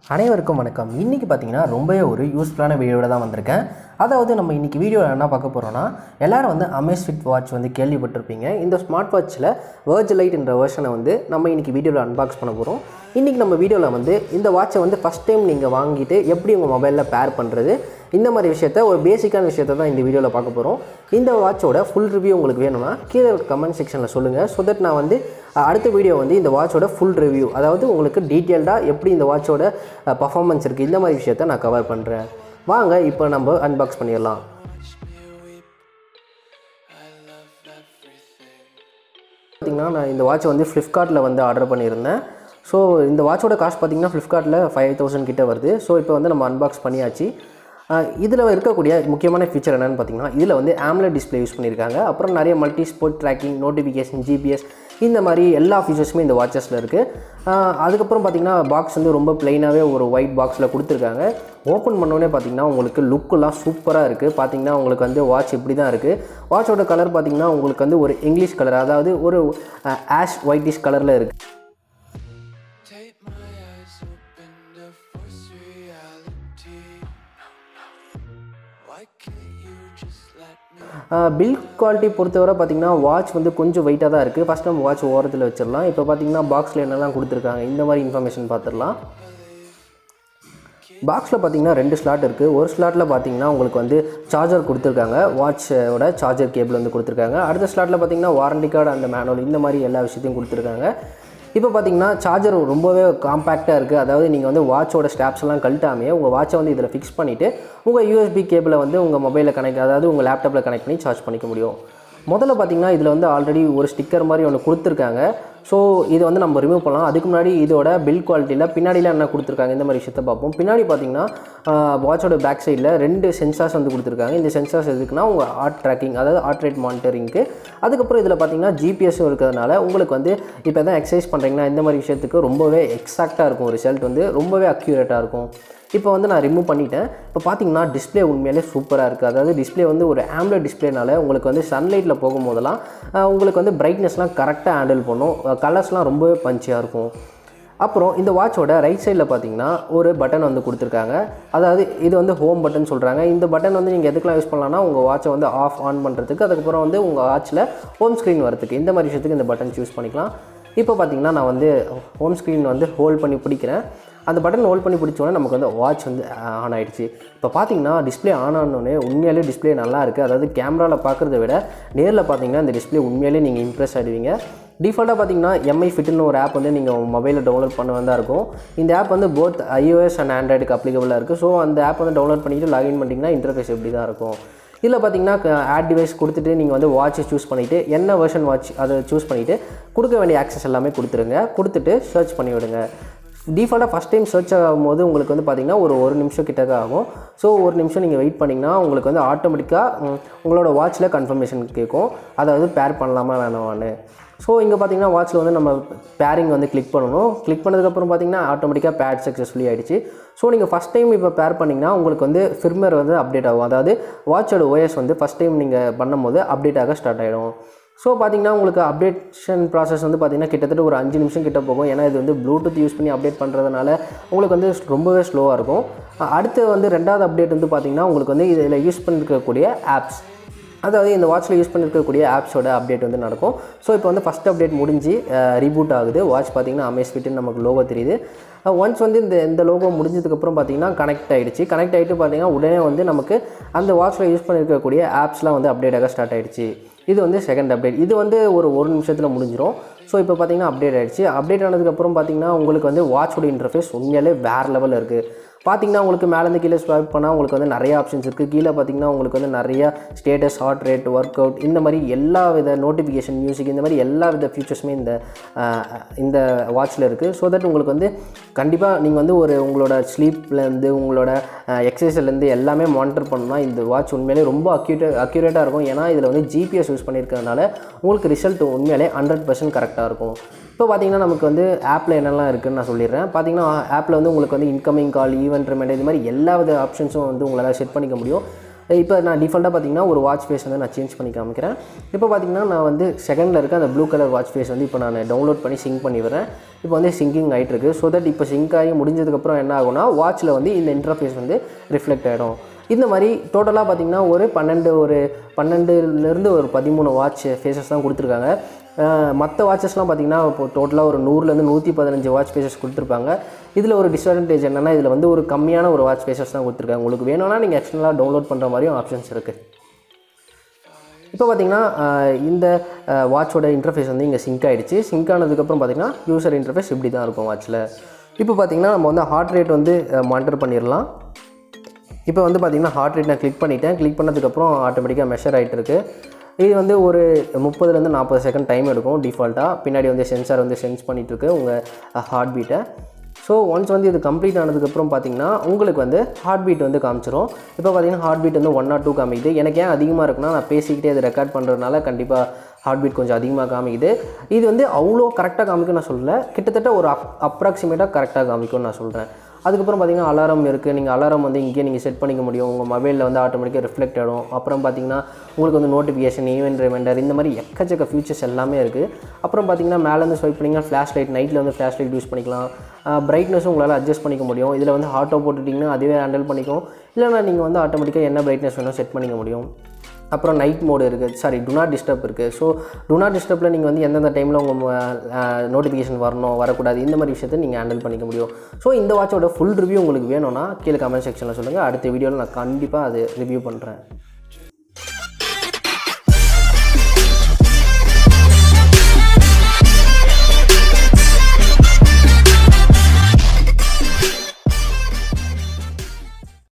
அனைவருக்கும் வணக்கம் இன்றைக்கி பார்த்தீங்கன்னா ரொம்பவே ஒரு யூஸ்ஃபுல்லான வீடியோட தான் வந்திருக்கேன் அதாவது நம்ம இன்றைக்கி வீடியோவில் என்ன பார்க்க போகிறோம்னா எல்லாரும் வந்து அமேஸ்ஃபிட் வாட்ச் வந்து கேள்விப்பட்டிருப்பீங்க இந்த ஸ்மார்ட் வாட்சில் வேர்ஜ் லைட் என்ற வெர்ஷனை வந்து நம்ம இன்றைக்கி வீடியோவில் அன்பாக்ஸ் பண்ண போகிறோம் இன்றைக்கி நம்ம வீடியோவில் வந்து இந்த வாட்சை வந்து ஃபஸ்ட் டைம் நீங்கள் வாங்கிட்டு எப்படி உங்கள் மொபைலில் பேர் பண்ணுறது இந்த மாதிரி விஷயத்த ஒரு பேசிக்கான விஷயத்தை தான் இந்த வீடியோவில் பார்க்க போகிறோம் இந்த வாட்சோட ஃபுல் ரிவ்யூ உங்களுக்கு வேணும்னா கீழே கமெண்ட் செக்ஷனில் சொல்லுங்கள் ஸோ தட் நான் வந்து அஹ், அடுத்த வீடியோ வந்து இந்த வாட்சோட ஃபுல் ரிவ்யூ அதாவது உங்களுக்கு டீட்டெயில்டாக எப்படி இந்த வாட்சோட பர்ஃபார்மன்ஸ் இருக்குது இந்த மாதிரி விஷயத்த நான் கவர் பண்ணுறேன் வாங்க இப்போ நம்ம அன்பாக்ஸ் பண்ணிடலாம் பார்த்தீங்கன்னா நான் இந்த வாட்சை வந்து ஃப்ளிப்கார்ட்டில் வந்து ஆர்டர் பண்ணியிருந்தேன் ஸோ இந்த வாட்சோட காஸ்ட் பார்த்தீங்கன்னா ஃப்ளிப்கார்ட்டில் ஃபைவ் தௌசண்ட் கிட்ட வருது ஸோ இப்போ வந்து நம்ம அன்பாக்ஸ் பண்ணியாச்சு இதில் இருக்கக்கூடிய முக்கியமான ஃபீச்சர் என்னென்னு பார்த்தீங்கன்னா இதில் வந்து AMOLED டிஸ்ப்ளே யூஸ் பண்ணியிருக்காங்க அப்புறம் நிறைய multi sport tracking notification GPS இந்த மாதிரி எல்லா ஃபீச்சர்ஸுமே இந்த வாட்சஸில் இருக்குது அதுக்கப்புறம் பார்த்தீங்கன்னா பாக்ஸ் வந்து ரொம்ப ப்ளைனாகவே ஒரு ஒயிட் பாக்ஸில் கொடுத்துருக்காங்க ஓப்பன் பண்ணோடனே பார்த்தீங்கன்னா உங்களுக்கு லுக்கெல்லாம் சூப்பராக இருக்குது பார்த்தீங்கன்னா உங்களுக்கு வந்து வாட்ச் இப்படி தான் இருக்குது வாட்சோட கலர் பார்த்தீங்கன்னா உங்களுக்கு வந்து ஒரு இங்கிலீஷ் கலர் அதாவது ஒரு ஆஷ் ஒயிட்டிஷ் கலரில் இருக்குது Take my eyes open to force reality. Why can't you just let me? Build quality பொறுத்தவரை பார்த்தீங்கன்னா வாட்ச் வந்து கொஞ்சம் வெயிட்டாக தான் இருக்குது ஃபஸ்ட் நம்ம வாட்ச் ஓரத்தில் வச்சிடலாம் இப்போ பார்த்தீங்கன்னா பாக்ஸில் என்னெல்லாம் கொடுத்துருக்காங்க இந்த மாதிரி இன்ஃபர்மேஷன் பார்த்துடலாம் பாக்ஸில் பார்த்தீங்கன்னா ரெண்டு ஸ்லாட் இருக்குது ஒரு ஸ்லாட்டில் பார்த்தீங்கன்னா உங்களுக்கு வந்து சார்ஜர் கொடுத்துருக்காங்க வாட்சோட சார்ஜர் கேபிள் வந்து கொடுத்துருக்காங்க அடுத்த ஸ்லாட்டில் பார்த்தீங்கன்னா வாரண்டி கார்டு அந்த மேனுவல் இந்த மாதிரி எல்லா விஷயத்தையும் கொடுத்துருக்காங்க இப்போ பார்த்தீங்கன்னா சார்ஜர் ரொம்பவே காம்பேக்டாக இருக்குது அதாவது நீங்கள் வந்து வாட்சோட ஸ்டாப்ஸ் எல்லாம் கழட்டாமே உங்கள் வாட்சை வந்து இதில் ஃபிக்ஸ் பண்ணிவிட்டு உங்கள் யூஎஸ்பி கேபிளை வந்து உங்கள் மொபைலில் கனெக்ட் அதாவது உங்கள் லேப்டாப்பில் கனெக்ட் பண்ணி சார்ஜ் பண்ணிக்க முடியும் முதல்ல பார்த்தீங்கன்னா இதில் வந்து ஆல்ரெடி ஒரு ஸ்டிக்கர் மாதிரி ஒன்று கொடுத்துருக்காங்க ஸோ இதை வந்து நம்ம ரிமூவ் பண்ணலாம் அதுக்கு முன்னாடி இதோட பில் குவாலிட்டியில் பின்னாடிலாம் என்ன கொடுத்துருக்காங்க இந்த மாதிரி விஷயத்தை பார்ப்போம் பின்னாடி பார்த்தீங்கன்னா வாட்சோட பேக் சைடில் ரெண்டு சென்சார்ஸ் வந்து கொடுத்துருக்காங்க இந்த சென்சார்ஸ் எதுக்குன்னா உங்கள் ஆர்ட் ட்ராக்கிங் அதாவது ஆர்ட் ரேட் மானிட்டரிங்க்கு அதுக்கப்புறம் இதில் பார்த்தீங்கன்னா ஜிபிஎஸும் இருக்கிறதுனால உங்களுக்கு வந்து இப்போ எதாவது எக்ஸசைஸ் பண்ணுறீங்கன்னா இந்த மாதிரி விஷயத்துக்கு ரொம்பவே எக்ஸாக்டாக இருக்கும் ரிசல்ட் வந்து ரொம்பவே அக்யூரேட்டாக இருக்கும் இப்போ வந்து நான் ரிமூவ் பண்ணிட்டேன் இப்போ பார்த்தீங்கன்னா டிஸ்ப்ளே உண்மையிலே சூப்பராக இருக்குது அதாவது டிஸ்ப்ளே வந்து ஒரு ஆம்லெட் டிஸ்ப்ளேனால உங்களுக்கு வந்து சன்லைட்டில் போகும்போதெல்லாம் அஹ், உங்களுக்கு வந்து பிரைட்னஸ்லாம் கரெக்டாக ஹேண்டில் பண்ணும் கலர்ஸ்லாம் ரொம்பவே பஞ்சியாக இருக்கும் அப்புறம் இந்த வாட்சோட ரைட் சைடில் பார்த்தீங்கன்னா ஒரு பட்டன் வந்து கொடுத்துருக்காங்க அதாவது இது வந்து ஹோம் பட்டன் சொல்கிறாங்க இந்த பட்டன் வந்து நீங்கள் எதுக்கெலாம் யூஸ் பண்ணலாம்னா உங்கள் வாட்சை வந்து ஆஃப் ஆன் பண்ணுறதுக்கு அதுக்கப்புறம் வந்து உங்கள் வாட்சில் ஹோம் ஸ்க்ரீன் வரதுக்கு இந்த மாதிரி விஷயத்துக்கு இந்த பட்டன்ஸ் யூஸ் பண்ணிக்கலாம் இப்போ பார்த்தீங்கன்னா நான் வந்து ஹோம் ஸ்க்ரீன் வந்து ஹோல்ட் பண்ணி பிடிக்கிறேன் அந்த பட்டன் ஹோல்ட் பண்ணி பிடிச்சோன்னே நமக்கு வந்து வாட்ச் வந்து ஆன் ஆயிடுச்சு இப்போ பார்த்தீங்கன்னா டிஸ்ப்ளே ஆன் ஆனோடனே உண்மையிலே டிஸ்ப்ளே நல்லா இருக்குது அதாவது கேமராவில் பார்க்குறத விட நேரில் பார்த்தீங்கன்னா இந்த டிஸ்ப்ளே உண்மையிலே நீங்கள் இம்ப்ரெஸ் ஆகிடுவீங்க டிஃபால்ட்டாக பார்த்தீங்கன்னா எம்ஐ ஃபிட்னு ஒரு ஆப் வந்து நீங்கள் மொபைலில் டவுன்லோட் பண்ண வந்தால் இருக்கும் இந்த ஆப் வந்து போத் iOS அண்ட் ஆண்ட்ராய்டுக்கு அப்ளிகபிளாக இருக்குது ஸோ அந்த ஆப் வந்து டவுன்லோட் பண்ணிட்டு லாகின் பண்ணிட்டீங்கன்னா இன்டர்ஃபேஸ் இப்படி தான் இருக்கும் இதில் பார்த்தீங்கன்னா ஆட் டிவைஸ் கொடுத்துட்டு நீங்கள் வந்து வாட்சை சூஸ் பண்ணிவிட்டு என்ன வெர்ஷன் வாட்ச் அதை சூஸ் பண்ணிவிட்டு கொடுக்க வேண்டிய ஆக்சஸ் எல்லாமே கொடுத்துருங்க கொடுத்துட்டு சர்ச் பண்ணி விடுங்க டிஃபால்ட்டாக ஃபஸ்ட் டைம் சர்ச் ஆகும்போது உங்களுக்கு வந்து பார்த்தீங்கன்னா ஒரு ஒரு நிமிஷம் கிட்டக்க ஆகும் ஸோ ஒரு நிமிஷம் நீங்கள் வெயிட் பண்ணிங்கன்னா உங்களுக்கு வந்து ஆட்டோமேட்டிக்காக உங்களோட வாட்சில் கன்ஃபர்மேஷன் கேட்கும் அதாவது பேர் பண்ணலாமா வேணாமான்னு ஸோ இங்கே பார்த்தீங்கன்னா வாட்சில் வந்து நம்ம பேரிங் வந்து கிளிக் பண்ணணும் கிளிக் பண்ணதுக்கப்புறம் பார்த்தீங்கன்னா ஆட்டோமேட்டிக்காக பேட் சக்ஸஸ்ஃபுல்லி ஆயிடுச்சு ஸோ நீங்கள் ஃபஸ்ட் டைம் இப்போ பேர் பண்ணிங்கன்னா உங்களுக்கு வந்து ஃபிர்மர் வந்து அப்டேட் ஆகும் அதாவது வாட்சோட ஓஎஸ் வந்து ஃபஸ்ட் டைம் நீங்கள் பண்ணும்போது அப்டேட் ஆக ஸ்டார்ட் ஆகிடும் ஸோ பார்த்தீங்கன்னா உங்களுக்கு அப்டேஷன் ப்ராசஸ் வந்து பார்த்தீங்கன்னா கிட்டத்தட்ட ஒரு அஞ்சு நிமிஷம் கிட்ட போகும் ஏன்னா இது வந்து ப்ளூடூத் யூஸ் பண்ணி அப்டேட் பண்ணுறதுனால உங்களுக்கு வந்து ரொம்பவே ஸ்லோவாக இருக்கும் அஹ் அடுத்து வந்து ரெண்டாவது அப்டேட் வந்து பார்த்தீங்கன்னா உங்களுக்கு வந்து இதில் யூஸ் பண்ணிருக்கக்கூடிய ஆப்ஸ் அதாவது இந்த வாட்சில் யூஸ் பண்ணிருக்கக்கூடிய ஆப்ஸோட அப்டேட் வந்து நடக்கும் ஸோ இப்போ வந்து ஃபஸ்ட் அப்டேட் முடிஞ்சு ரீபூட் ஆகுது வாட்ச் பார்த்தீங்கன்னா அமேஸ் ஃபிட்டுன்னு நமக்கு லோகோ தெரியுது ஒன்ஸ் வந்து இந்த இந்த லோகோ முடிஞ்சதுக்கப்புறம் பார்த்தீங்கன்னா கனெக்ட் ஆகிடுச்சு கனெக்ட் ஆகிட்டு பார்த்தீங்கன்னா உடனே வந்து நமக்கு அந்த வாட்சில் யூஸ் பண்ணியிருக்கக்கூடிய ஆப்ஸ்லாம் வந்து அப்டேட் ஆக ஸ்டார்ட் ஆகிடுச்சு இது வந்து செகண்ட் அப்டேட் இது வந்து ஒரு ஒரு நிமிஷத்தில் முடிஞ்சிடும் ஸோ இப்போ பார்த்தீங்கன்னா அப்டேட் ஆகிடுச்சு அப்டேட் ஆனதுக்கப்புறம் பார்த்தீங்கன்னா உங்களுக்கு வந்து வாட்சோட இன்டர்ஃபேஸ் உண்மையிலே வேறு லெவலில் இருக்குது பார்த்தீங்கன்னா உங்களுக்கு மேலேருந்து கீழே ஸ்வைப் பண்ணால் உங்களுக்கு வந்து நிறைய ஆப்ஷன்ஸ் இருக்குது கீழே பார்த்தீங்கன்னா உங்களுக்கு வந்து நிறைய status heart rate work out இந்த மாதிரி எல்லா வித நோட்டிஃபிகேஷன் மியூசிக் இந்த மாதிரி எல்லா வித ஃபீச்சர்ஸுமே இந்த ஆஹ், இந்த வாட்சில் இருக்குது ஸோ தட் உங்களுக்கு வந்து கண்டிப்பாக நீங்கள் வந்து ஒரு உங்களோட ஸ்லீப்லேருந்து உங்களோட எக்ஸசைஸ்லேருந்து எல்லாமே மானிட்டர் பண்ணணும்னா இந்த வாட்ச் உண்மையிலே ரொம்ப அக்யூரே அக்யூரேட்டாக இருக்கும் ஏன்னா இதில் வந்து ஜிபிஎஸ் யூஸ் பண்ணியிருக்கிறதுனால உங்களுக்கு ரிசல்ட் உண்மையிலே ஹண்ட்ரட் பர்சன்ட் கரெக்டாக இருக்கும் இப்போ பார்த்தீங்கன்னா நமக்கு வந்து ஆப்பில் என்னெல்லாம் இருக்குன்னு நான் சொல்லிடுறேன் பார்த்தீங்கன்னா ஆப்பில் வந்து உங்களுக்கு வந்து இன்கமிங் கால் ஈவென்ட் ரிமைண்டர் இது மாதிரி எல்லா வித ஆப்ஷன்ஸும் வந்து உங்களால் செட் பண்ணிக்க முடியும் இப்போ நான் டிஃபால்ட்டாக பார்த்தீங்கன்னா ஒரு வாட்ச் ஃபேஸ் வந்து நான் சேஞ்ச் பண்ணி காமிக்கிறேன் இப்போ பார்த்தீங்கன்னா நான் வந்து செகண்டில் இருக்க அந்த ப்ளூ கலர் வாட்ச் ஃபேஸ் வந்து இப்போ நான் டவுன்லோட் பண்ணி சிங்க் பண்ணி வரேன் இப்போ வந்து சிங்கிங் ஆகிட்டு இருக்கு ஸோ தட் இப்போ சிங்க் ஆகி முடிஞ்சதுக்கப்புறம் என்ன ஆகும்னா வாட்சில் வந்து இந்த இன்டர்ஃபேஸ் வந்து ரிஃப்ளெக்ட் ஆகிடும் இந்த மாதிரி டோட்டலாக பார்த்தீங்கன்னா ஒரு பன்னெண்டு ஒரு பன்னெண்டுலேருந்து ஒரு பதிமூணு வாட்ச் ஃபேஸஸ் தான் கொடுத்துருக்காங்க மற்ற வாட்சஸ்லாம் பார்த்தீங்கன்னா இப்போ டோட்டலாக ஒரு நூறுலேருந்து நூற்றி பதினஞ்சு வாட்ச் ஃபேஸஸ் கொடுத்துருப்பாங்க இதில் ஒரு டிஸ்அட்வான்டேஜ் என்னென்னா இதில் வந்து ஒரு கம்மியான ஒரு வாட்ச் ஃபேஸஸ் தான் கொடுத்துருக்காங்க உங்களுக்கு வேணும்னா நீங்கள் எக்ஸ்டர்னலாக டவுன்லோட் பண்ணுற மாதிரியும் ஆப்ஷன்ஸ் இருக்குது இப்போ பார்த்தீங்கன்னா ஆஹ், இந்த வாட்சோட இன்டர்ஃபேஸ் வந்து இங்கே சிங்க் ஆகிடுச்சு சிங்க் ஆனதுக்கப்புறம் பார்த்தீங்கன்னா யூசர் இன்டர்ஃபேஸ் இப்படி தான் இருக்கும் வாட்சில் இப்போ பார்த்தீங்கன்னா நம்ம வந்து ஹார்ட் ரேட் வந்து மானிட்டர் பண்ணிடலாம் இப்போ வந்து பார்த்தீங்கன்னா ஹார்ட் ரேட் நான் கிளிக் பண்ணிட்டேன் கிளிக் பண்ணதுக்கப்புறம் ஆட்டோமேட்டிக்காக மெஷர் ஆகிட்டு இருக்கு இது வந்து ஒரு முப்பதுலேருந்து நாற்பது செகண்ட் டைம் எடுக்கும் டிஃபால்ட்டாக பின்னாடி வந்து சென்சார் வந்து சென்ஸ் பண்ணிகிட்ருக்கு உங்கள் ஹார்ட் பீட்டை ஸோ ஒன்ஸ் வந்து இது கம்ப்ளீட் ஆனதுக்கப்புறம் பார்த்தீங்கன்னா உங்களுக்கு வந்து ஹார்ட் பீட் வந்து காமிச்சிரும் இப்போ பார்த்தீங்கன்னா ஹார்ட் பீட் வந்து ஒன் நாட் டூ காமிக்குது எனக்கு ஏன் அதிகமாக இருக்குன்னா நான் பேசிக்கிட்டே அதை ரெக்கார்ட் பண்ணுறதுனால கண்டிப்பாக ஹார்ட் பீட் கொஞ்சம் அதிகமாக காமிக்குது இது வந்து அவ்வளோ கரெக்டாக காமிக்கும் நான் சொல்லல கிட்டத்தட்ட ஒரு அப் அப்ராக்சிமேட்டாக கரெக்டாக காமிக்கும்னு நான் சொல்கிறேன் அதுக்கப்புறம் பார்த்தீங்கன்னா அலாரம் இருக்குது நீங்கள் அலாரம் வந்து இங்கேயே நீங்கள் செட் பண்ணிக்க முடியும் உங்கள் மொபைலில் வந்து ஆட்டோமேட்டிக்காக ரிஃப்ளெக்ட் ஆகிடும் அப்புறம் பார்த்தீங்கன்னா உங்களுக்கு வந்து நோட்டிஃபிகேஷன் ஈவென்ட் ரிமைண்டர் இந்த மாதிரி எக்கச்சக்க ஃபியூச்சர்ஸ் எல்லாமே இருக்குது அப்புறம் பார்த்தீங்கன்னா மேலேருந்து ஸ்வைப் பண்ணிங்கன்னா ஃப்ளாஷ் லைட் நைட்டில் வந்து ஃப்ளாஷ் லைட் யூஸ் பண்ணிக்கலாம் பிரைட்னஸும் உங்களால் அட்ஜஸ்ட் பண்ணிக்க முடியும் இதில் வந்து ஆட்டோ போட்டுட்டிங்கன்னா அதுவே ஹேண்டில் பண்ணிக்கும் இல்லைனா நீங்கள் வந்து ஆட்டோமேட்டிக்காக என்ன பிரைட்னஸ் வேணும் செட் பண்ணிக்க முடியும் அப்புறம் நைட் மோடு இருக்குது சாரி டு நாட் டிஸ்டர்ப் இருக்குது ஸோ டு நாட் டிஸ்டர்பில் நீங்கள் வந்து எந்தெந்த டைமில் உங்கள் நோட்டிஃபிகேஷன் வரணும் வரக்கூடாது இந்த மாதிரி விஷயத்தை நீங்கள் ஹேண்டில் பண்ணிக்க முடியும் ஸோ இந்த வாட்சோட ஃபுல் ரிவ்யூ உங்களுக்கு வேணும்னா கீழே கமெண்ட் செக்ஷனில் சொல்லுங்கள் அடுத்த வீடியோவில் நான் கண்டிப்பாக அது ரிவ்யூ பண்ணுறேன்